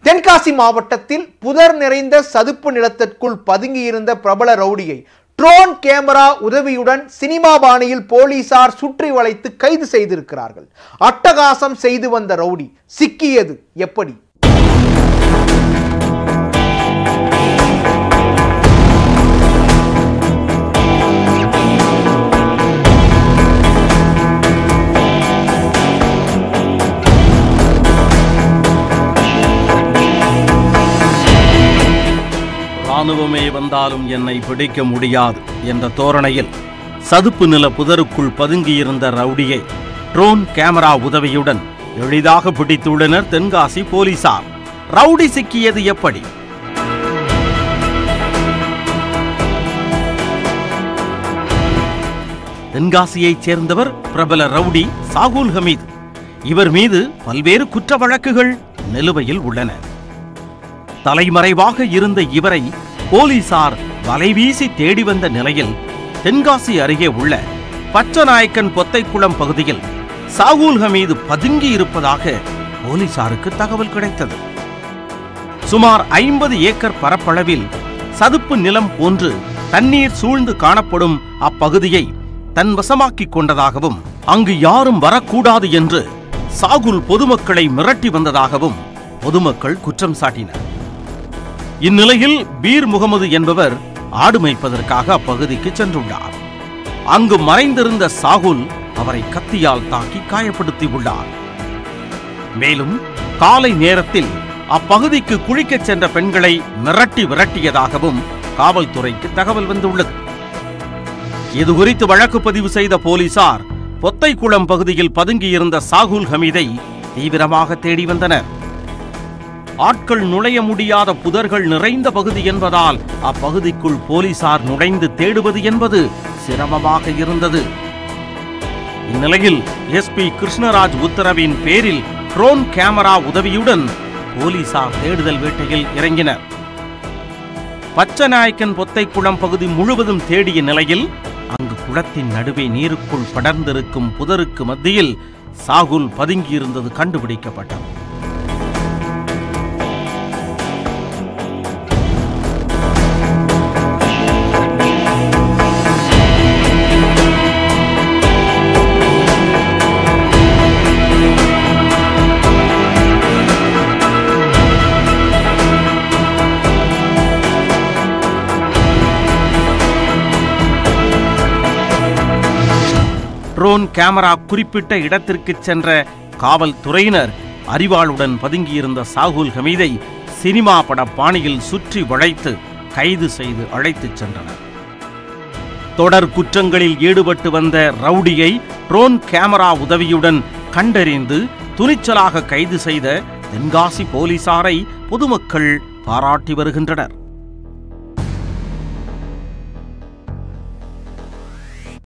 தென்காசி மாவட்டத்தில் புதர் நிறைந்த சதுப்பு நிலத்திற்குள் பதுங்கியிருந்த பிரபல ரவுடியை ட்ரோன் கேமரா உதவியுடன் சினிமா பாணியில் போலீசார் சுற்றி வளைத்து கைது செய்திருக்கிறார்கள் அட்டகாசம் செய்து வந்த ரவுடி சிக்கியது எப்படி ராணுவமே வந்தாலும் என்னை பிடிக்க முடியாது என்ற தோரணையில் சதுப்பு நில புதருக்குள் பதுங்கியிருந்த ரவுடியை ட்ரோன் கேமரா உதவியுடன் எளிதாக பிடித்துள்ளனர் தென்காசி போலீசார் ரவுடி சிக்கியது எப்படி தென்காசியைச் சேர்ந்தவர் பிரபல ரவுடி சாகுல் ஹமீத் இவர் மீது பல்வேறு குற்ற வழக்குகள் நிலுவையில் உள்ளன தலைமறைவாக இருந்த இவரை போலீசார் வலைவீசி தேடி வந்த நிலையில் தென்காசி அருகே உள்ள பச்சநாயக்கன் பொத்தைக்குளம் பகுதியில் சாகுல் ஹமீது பதுங்கி இருப்பதாக போலீசாருக்கு தகவல் கிடைத்தது சுமார் ஐம்பது ஏக்கர் பரப்பளவில் சதுப்பு நிலம் போன்று தண்ணீர் சூழ்ந்து காணப்படும் அப்பகுதியை தன் வசமாக்கிக் கொண்டதாகவும் அங்கு யாரும் வரக்கூடாது என்று சாகுல் பொதுமக்களை மிரட்டி வந்ததாகவும் பொதுமக்கள் குற்றம் சாட்டினர் இந்நிலையில் பீர் முகமது என்பவர் ஆடு மேய்ப்பதற்காக அப்பகுதிக்கு சென்றுள்ளார் அங்கு மறைந்திருந்த சாகுல் அவரை கத்தியால் தாக்கி காயப்படுத்தி உள்ளார் மேலும் காலை நேரத்தில் அப்பகுதிக்கு குளிக்கச் சென்ற பெண்களை மிரட்டி விரட்டியதாகவும் காவல்துறைக்கு தகவல் வந்துள்ளது இதுகுறித்து வழக்கு பதிவு செய்த போலீசார் பொத்தைக்குளம் பகுதியில் பதுங்கியிருந்த சாகுல் ஹமீதை தீவிரமாக தேடி வந்தனர் ஆட்கள் நுழைய முடியாத புதர்கள் நிறைந்த பகுதி என்பதால் அப்பகுதிக்குள் போலீசார் நுழைந்து தேடுவது என்பது சிரமமாக இருந்தது இந்நிலையில் எஸ்பி கிருஷ்ணராஜ் உத்தரவின் பேரில் ட்ரோன் கேமரா உதவியுடன் போலீசார் தேடுதல் வேட்டையில் இறங்கினர் பச்சநாயக்கன் பொத்தைக்குளம் பகுதி முழுவதும் தேடிய நிலையில் அங்கு குளத்தின் நடுவே நீருக்குள் படர்ந்திருக்கும் புதருக்கு மத்தியில் சாகுல் பதுங்கியிருந்தது கண்டுபிடிக்கப்பட்டது ட்ரோன் கேமரா குறிப்பிட்ட இடத்திற்கு சென்ற காவல்துறையினர் அறிவாளுடன் பதுங்கியிருந்த சாகுல் ஹமீதை சினிமா பட பாணியில் சுற்றி வளைத்து கைது செய்து அழைத்துச் சென்றனர் தொடர் குற்றங்களில் ஈடுபட்டு வந்த ரவுடியை ட்ரோன் கேமரா உதவியுடன் கண்டறிந்து துணிச்சலாக கைது செய்த தென்காசி போலீசாரை பொதுமக்கள் பாராட்டி வருகின்றனர்